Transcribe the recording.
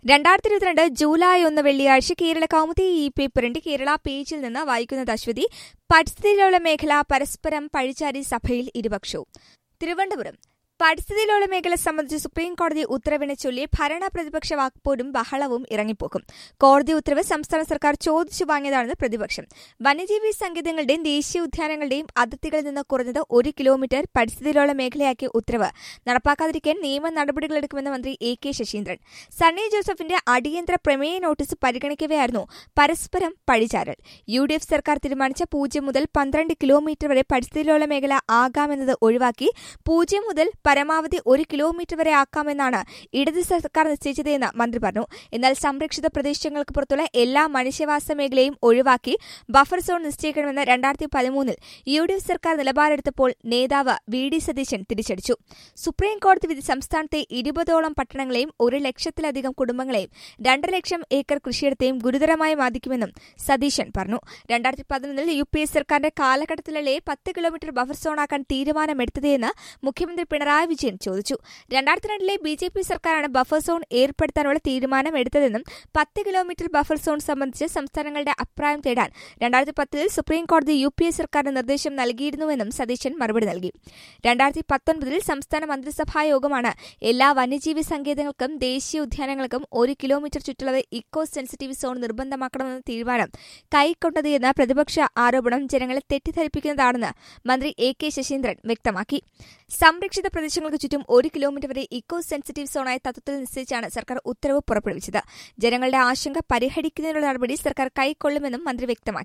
രണ്ടായിരത്തി ഇരുപത്തിരണ്ട് ജൂലൈ ഒന്ന് വെള്ളിയാഴ്ച കേരള കൗമുദി ഈ പേപ്പറിന്റെ കേരള പേജിൽ നിന്ന് വായിക്കുന്നത് അശ്വതി പരിസ്ഥിതിയിലുള്ള മേഖല പരസ്പരം പഴിചാരി സഭയിൽ ഇരുപക്ഷവും തിരുവനന്തപുരം പരിസ്ഥിതിയിലുള്ള മേഖല സംബന്ധിച്ച് സുപ്രീം കോടതി ഉത്തരവിനെ ചൊല്ലി ഭരണ പ്രതിപക്ഷ വാക്പോരും ബഹളവും ഇറങ്ങിപ്പോക്കും കോടതി ഉത്തരവ് സംസ്ഥാന സർക്കാർ ചോദിച്ചു വാങ്ങിയതാണെന്ന് പ്രതിപക്ഷം വന്യജീവി സങ്കേതങ്ങളുടെയും ദേശീയ ഉദ്യാനങ്ങളുടെയും അതിർത്തികളിൽ നിന്ന് കുറഞ്ഞത് ഒരു കിലോമീറ്റർ പരിസ്ഥിതിയിലുള്ള മേഖലയാക്കിയ ഉത്തരവ് നടപ്പാക്കാതിരിക്കാൻ നിയമ നടപടികളെടുക്കുമെന്ന് മന്ത്രി എ കെ ശശീന്ദ്രൻ സണ്ണി ജോസഫിന്റെ അടിയന്തര പ്രമേയ നോട്ടീസ് പരിഗണിക്കവെയായിരുന്നു പരസ്പരം പഴിചാരൽ യു ഡി എഫ് സർക്കാർ തീരുമാനിച്ച പൂജ്യം മുതൽ പന്ത്രണ്ട് കിലോമീറ്റർ വരെ പരിസ്ഥിതിയിലുള്ള മേഖല ആകാമെന്നത് ഒഴിവാക്കി പൂജ്യം മുതൽ പരമാവധി ഒരു കിലോമീറ്റർ വരെ ആക്കാമെന്നാണ് ഇടത് സർക്കാർ നിശ്ചയിച്ചതെന്ന് മന്ത്രി പറഞ്ഞു എന്നാൽ സംരക്ഷിത പ്രദേശങ്ങൾക്ക് പുറത്തുള്ള എല്ലാ മനുഷ്യവാസ മേഖലയും ഒഴിവാക്കി ബഫർ സോൺ നിശ്ചയിക്കണമെന്ന് രണ്ടായിരത്തി പതിമൂന്നിൽ യു ഡി എഫ് സർക്കാർ നിലപാടെടുത്തപ്പോൾ നേതാവ് വി ഡി സതീശൻ തിരിച്ചടിച്ചു സുപ്രീം കോടതി വിധി സംസ്ഥാനത്തെ ഇരുപതോളം പട്ടണങ്ങളെയും ഒരു ലക്ഷത്തിലധികം കുടുംബങ്ങളെയും രണ്ടര ലക്ഷം ഏക്കർ കൃഷിയിടത്തെയും ഗുരുതരമായി ബാധിക്കുമെന്നും സതീശൻ പറഞ്ഞു രണ്ടായിരത്തി പതിനൊന്നിൽ യു പി എ സർക്കാരിന്റെ കാലഘട്ടത്തിലല്ലേ പത്ത് കിലോമീറ്റർ ബഫർ സോണാക്കാൻ തീരുമാനമെടുത്തതെന്ന് മുഖ്യമന്ത്രി പിണറായി വിജയൻ ചോദിച്ചു രണ്ടായിരത്തി രണ്ടിലെ ബി ജെ പി സർക്കാരാണ് ബഫർ സോൺ ഏർപ്പെടുത്താനുള്ള തീരുമാനം എടുത്തതെന്നും പത്ത് കിലോമീറ്റർ ബഫർ സോൺ സംബന്ധിച്ച് സംസ്ഥാനങ്ങളുടെ അഭിപ്രായം തേടാൻ രണ്ടായിരത്തി പത്തിൽ സുപ്രീം കോടതി യു പി എ സർക്കാരിന് നിർദ്ദേശം നൽകിയിരുന്നുവെന്നും സതീശൻ മറുപടി നൽകി രണ്ടായിരത്തി പത്തൊൻപതിൽ സംസ്ഥാന മന്ത്രിസഭാ യോഗമാണ് എല്ലാ വന്യജീവി സങ്കേതങ്ങൾക്കും ദേശീയ ഉദ്യാനങ്ങൾക്കും ഒരു കിലോമീറ്റർ ചുറ്റളവ് ഇക്കോ സെൻസിറ്റീവ് സോൺ നിർബന്ധമാക്കണമെന്ന തീരുമാനം കൈക്കൊണ്ടത് എന്ന പ്രതിപക്ഷ ആരോപണം ജനങ്ങളെ തെറ്റിദ്ധരിപ്പിക്കുന്നതാണെന്ന് മന്ത്രി എ കെ ശശീന്ദ്രൻ വ്യക്തമാക്കി സംരക്ഷിത പ്രദേശങ്ങൾക്ക് ചുറ്റും ഒരു കിലോമീറ്റർ വരെ ഇക്കോ സെൻസിറ്റീവ് സോണായ തത്വത്തിൽ നിശ്ചയിച്ചാണ് സർക്കാർ ഉത്തരവ് പുറപ്പെടുവിച്ചത് ജനങ്ങളുടെ ആശങ്ക പരിഹരിക്കുന്നതിനുള്ള നടപടി സർക്കാർ കൈക്കൊള്ളുമെന്നും മന്ത്രി വ്യക്തമാക്കി